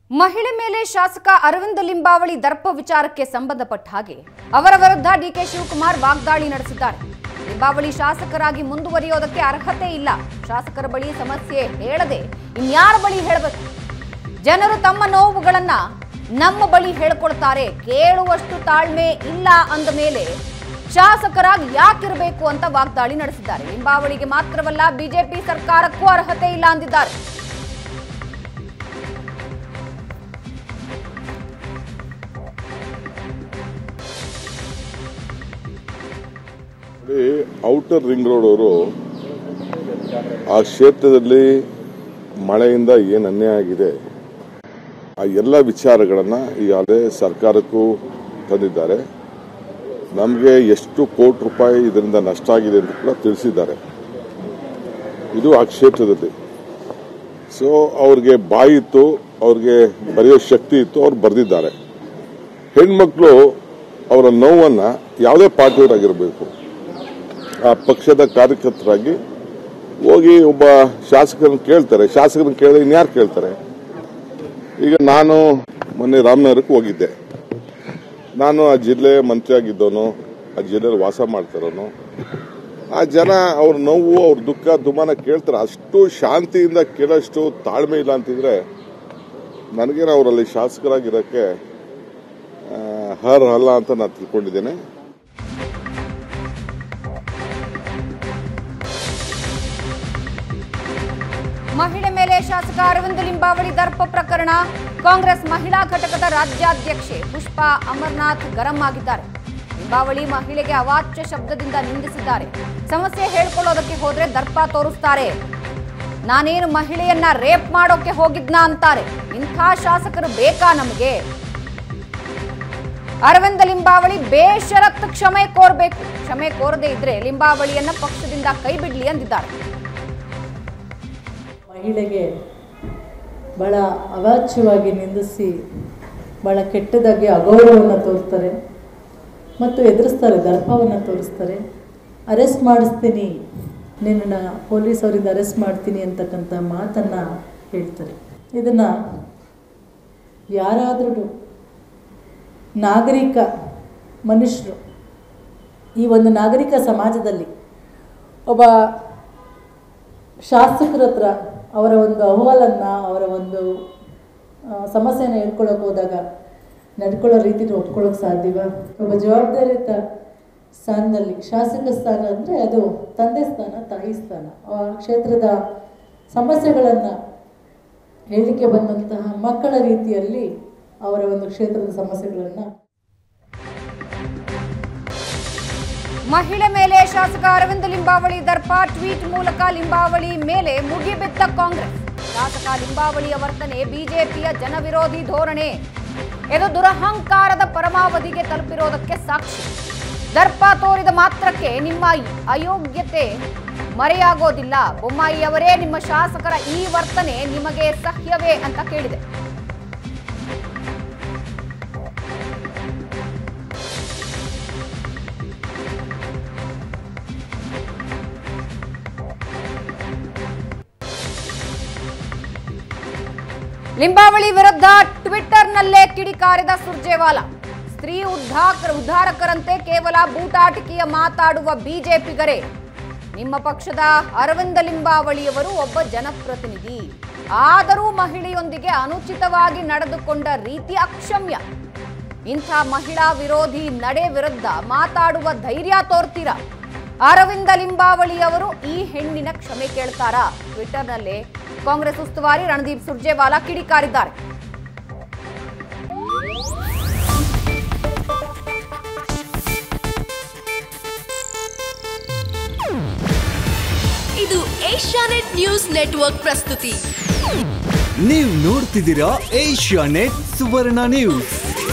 ಮಹಿಳೆ ಮೇಲೆ ಶಾಸಕ ಅರವಿಂದ ಲಿಂಬಾವಳಿ ದರ್ಪ ವಿಚಾರಕ್ಕೆ ಸಂಬಂಧಪಟ್ಟ ಹಾಗೆ ಅವರ ವಿರುದ್ಧ ಡಿಕೆ ಶಿವಕುಮಾರ್ ವಾಗ್ದಾಳಿ ನಡೆಸಿದ್ದಾರೆ ಲಿಂಬಾವಳಿ ಶಾಸಕರಾಗಿ ಮುಂದುವರಿಯೋದಕ್ಕೆ ಅರ್ಹತೆ ಇಲ್ಲ ಶಾಸಕರ ಬಳಿ ಸಮಸ್ಯೆ ಹೇಳದೆ ಇನ್ಯಾರ ಬಳಿ ಹೇಳಬೇಕು ಜನರು ತಮ್ಮ ನೋವುಗಳನ್ನ ನಮ್ಮ ಬಳಿ ಹೇಳ್ಕೊಳ್ತಾರೆ ಕೇಳುವಷ್ಟು ತಾಳ್ಮೆ ಇಲ್ಲ ಅಂದ ಮೇಲೆ ಶಾಸಕರಾಗಿ ಯಾಕಿರಬೇಕು ಅಂತ ವಾಗ್ದಾಳಿ ನಡೆಸಿದ್ದಾರೆ ಲಿಂಬಾವಳಿಗೆ ಮಾತ್ರವಲ್ಲ ಬಿಜೆಪಿ ಸರ್ಕಾರಕ್ಕೂ ಅರ್ಹತೆ ಇಲ್ಲ ಅಂದಿದ್ದಾರೆ ನೋಡಿ ಔಟರ್ ರಿಂಗ್ ರೋಡ್ ಅವರು ಆ ಕ್ಷೇತ್ರದಲ್ಲಿ ಮಳೆಯಿಂದ ಏನು ಅನ್ಯಾಯ ಆಗಿದೆ ಆ ಎಲ್ಲ ವಿಚಾರಗಳನ್ನು ಈಗಾಗಲೇ ಸರ್ಕಾರಕ್ಕೂ ತಂದಿದ್ದಾರೆ ನಮಗೆ ಎಷ್ಟು ಕೋಟಿ ರೂಪಾಯಿ ಇದರಿಂದ ನಷ್ಟ ಆಗಿದೆ ಅಂತ ಕೂಡ ತಿಳಿಸಿದ್ದಾರೆ ಇದು ಆ ಕ್ಷೇತ್ರದಲ್ಲಿ ಸೊ ಅವ್ರಿಗೆ ಬಾಯಿ ಇತ್ತು ಅವ್ರಿಗೆ ಬರೆಯೋ ಶಕ್ತಿ ಇತ್ತು ಅವ್ರು ಬರೆದಿದ್ದಾರೆ ಹೆಣ್ಮಕ್ಳು ಅವರ ನೋವನ್ನ ಯಾವುದೇ ಪಾರ್ಟಿಯವರಾಗಿರಬೇಕು ಆ ಪಕ್ಷದ ಕಾರ್ಯಕರ್ತರಾಗಿ ಹೋಗಿ ಒಬ್ಬ ಶಾಸಕರನ್ನ ಕೇಳ್ತಾರೆ ಶಾಸಕರನ್ನ ಕೇಳಿದ್ರೆ ಇನ್ಯಾರು ಕೇಳ್ತಾರೆ ಈಗ ನಾನು ಮೊನ್ನೆ ರಾಮನಗರಕ್ಕೆ ಹೋಗಿದ್ದೆ ನಾನು ಆ ಜಿಲ್ಲೆ ಮಂತ್ರಿಯಾಗಿದ್ದವನು ಆ ಜಿಲ್ಲೆಯಲ್ಲಿ ವಾಸ ಮಾಡ್ತಿರೋನು ಆ ಜನ ಅವ್ರ ನೋವು ಅವ್ರ ದುಃಖ ದುಮಾನ ಕೇಳ್ತಾರೆ ಅಷ್ಟು ಶಾಂತಿಯಿಂದ ಕೇಳೋಷ್ಟು ತಾಳ್ಮೆ ಇಲ್ಲ ಅಂತಿದ್ರೆ ನನಗೇನು ಅವರಲ್ಲಿ ಶಾಸಕರಾಗಿರೋಕ್ಕೆ ಆ, ಹರ್ ಅಲ್ಲ ಅಂತ ನಾನು ತಿಳ್ಕೊಂಡಿದ್ದೇನೆ ಮಹಿಳೆ ಮೇಲೆ ಶಾಸಕ ಅರವಿಂದ ಲಿಂಬಾವಳಿ ದರ್ಪ ಪ್ರಕರಣ ಕಾಂಗ್ರೆಸ್ ಮಹಿಳಾ ಘಟಕದ ರಾಜ್ಯಾಧ್ಯಕ್ಷೆ ಪುಷ್ಪಾ ಅಮರ್ನಾಥ್ ಗರಂ ಆಗಿದ್ದಾರೆ ಲಿಂಬಾವಳಿ ಮಹಿಳೆಗೆ ಅವಾಚ್ಯ ಶಬ್ದದಿಂದ ನಿಂದಿಸಿದ್ದಾರೆ ಸಮಸ್ಯೆ ಹೇಳ್ಕೊಳ್ಳೋದಕ್ಕೆ ಹೋದ್ರೆ ದರ್ಪ ತೋರಿಸ್ತಾರೆ ನಾನೇನು ಮಹಿಳೆಯನ್ನ ರೇಪ್ ಮಾಡೋಕೆ ಹೋಗಿದ್ನಾ ಅಂತಾರೆ ಇಂಥ ಶಾಸಕರು ಬೇಕಾ ನಮಗೆ ಅರವಿಂದ ಲಿಂಬಾವಳಿ ಬೇಷರತ್ ಕ್ಷಮೆ ಕೋರ್ಬೇಕು ಕ್ಷಮೆ ಕೋರದೇ ಇದ್ರೆ ಲಿಂಬಾವಳಿಯನ್ನ ಪಕ್ಷದಿಂದ ಕೈ ಬಿಡ್ಲಿ ಅಂದಿದ್ದಾರೆ ಮಹಿಳೆಗೆ ಭಾಳ ಅವಾಚ್ಯವಾಗಿ ನಿಂದಿಸಿ ಭಾಳ ಕೆಟ್ಟದಾಗಿ ಅಗೌರವವನ್ನು ತೋರಿಸ್ತಾರೆ ಮತ್ತು ಎದುರಿಸ್ತಾರೆ ದರ್ಪವನ್ನು ತೋರಿಸ್ತಾರೆ ಅರೆಸ್ಟ್ ಮಾಡಿಸ್ತೀನಿ ನಿನ್ನನ್ನು ಪೊಲೀಸ್ ಅವರಿಂದ ಅರೆಸ್ಟ್ ಮಾಡ್ತೀನಿ ಅಂತಕ್ಕಂಥ ಮಾತನ್ನು ಹೇಳ್ತಾರೆ ಇದನ್ನು ಯಾರಾದರೂ ನಾಗರಿಕ ಮನುಷ್ಯರು ಈ ಒಂದು ನಾಗರಿಕ ಸಮಾಜದಲ್ಲಿ ಒಬ್ಬ ಶಾಸಕರ ಹತ್ರ ಅವರ ಒಂದು ಅಹವಾಲನ್ನು ಅವರ ಒಂದು ಆ, ಸಮಸ್ಯೆನ ಹೇಳ್ಕೊಳಕ್ಕೆ ಹೋದಾಗ ನಡ್ಕೊಳ್ಳೋ ರೀತಿನ ಒಪ್ಕೊಳ್ಳೋಕೆ ಸಾಧ್ಯವ ಒಬ್ಬ ಜವಾಬ್ದಾರಿಯುತ ಸ್ಥಾನದಲ್ಲಿ ಶಾಸಕ ಸ್ಥಾನ ಅಂದರೆ ಅದು ತಂದೆ ಸ್ಥಾನ ತಾಯಿ ಸ್ಥಾನ ಆ ಕ್ಷೇತ್ರದ ಸಮಸ್ಯೆಗಳನ್ನು ಹೇಳಲಿಕ್ಕೆ ಬಂದಂತಹ ಮಕ್ಕಳ ರೀತಿಯಲ್ಲಿ ಅವರ ಒಂದು ಕ್ಷೇತ್ರದ ಸಮಸ್ಯೆಗಳನ್ನು ಮಹಿಳೆ ಮೇಲೆ ಶಾಸಕ ಅರವಿಂದ ಲಿಂಬಾವಳಿ ದರ್ಪ ಟ್ವೀಟ್ ಮೂಲಕ ಲಿಂಬಾವಳಿ ಮೇಲೆ ಮುಗಿಬಿದ್ದ ಕಾಂಗ್ರೆಸ್ ಶಾಸಕ ಲಿಂಬಾವಳಿಯ ವರ್ತನೆ ಬಿಜೆಪಿಯ ಜನವಿರೋಧಿ ಧೋರಣೆ ಇದು ದುರಹಂಕಾರದ ಪರಮಾವಧಿಗೆ ತಲುಪಿರೋದಕ್ಕೆ ಸಾಕ್ಷಿ ದರ್ಪ ತೋರಿದ ಮಾತ್ರಕ್ಕೆ ನಿಮ್ಮ ಅಯೋಗ್ಯತೆ ಮರೆಯಾಗೋದಿಲ್ಲ ಬೊಮ್ಮಾಯಿಯವರೇ ನಿಮ್ಮ ಶಾಸಕರ ಈ ವರ್ತನೆ ನಿಮಗೆ ಸಹ್ಯವೇ ಅಂತ ಕೇಳಿದೆ ಲಿಂಬಾವಳಿ ವಿರುದ್ಧ ಟ್ವಿಟ್ಟರ್ನಲ್ಲೇ ಕಿಡಿಕಾರಿದ ಸುರ್ಜೇವಾಲಾ ಸ್ತ್ರೀ ಉದ್ಧಾಕರ ಉದ್ಧಾರಕರಂತೆ ಕೇವಲ ಬೂಟಾಟಿಕೆಯ ಮಾತಾಡುವ ಬಿಜೆಪಿಗರೇ ನಿಮ್ಮ ಪಕ್ಷದ ಅರವಿಂದ ಲಿಂಬಾವಳಿಯವರು ಒಬ್ಬ ಜನಪ್ರತಿನಿಧಿ ಆದರೂ ಮಹಿಳೆಯೊಂದಿಗೆ ಅನುಚಿತವಾಗಿ ನಡೆದುಕೊಂಡ ರೀತಿ ಅಕ್ಷಮ್ಯ ಇಂಥ ಮಹಿಳಾ ವಿರೋಧಿ ನಡೆ ವಿರುದ್ಧ ಮಾತಾಡುವ ಧೈರ್ಯ ತೋರ್ತೀರಾ ಅರವಿಂದ ಲಿಂಬಾವಳಿ ಅವರು ಈ ಹೆಣ್ಣಿನ ಕ್ಷಮೆ ಕೇಳ್ತಾರಾ ಟ್ವಿಟರ್ನಲ್ಲೇ ಕಾಂಗ್ರೆಸ್ ಉಸ್ತುವಾರಿ ರಣದೀಪ್ ಸುರ್ಜೇವಾಲಾ ಕಿಡಿಕಾರಿದ್ದಾರೆ ಇದು ಏಷ್ಯಾನೆಟ್ ನ್ಯೂಸ್ ನೆಟ್ವರ್ಕ್ ಪ್ರಸ್ತುತಿ ನೀವು ನೋಡ್ತಿದ್ದೀರಾ ಏಷ್ಯಾ ನೆಟ್ ಸುವರ್ಣ ನ್ಯೂಸ್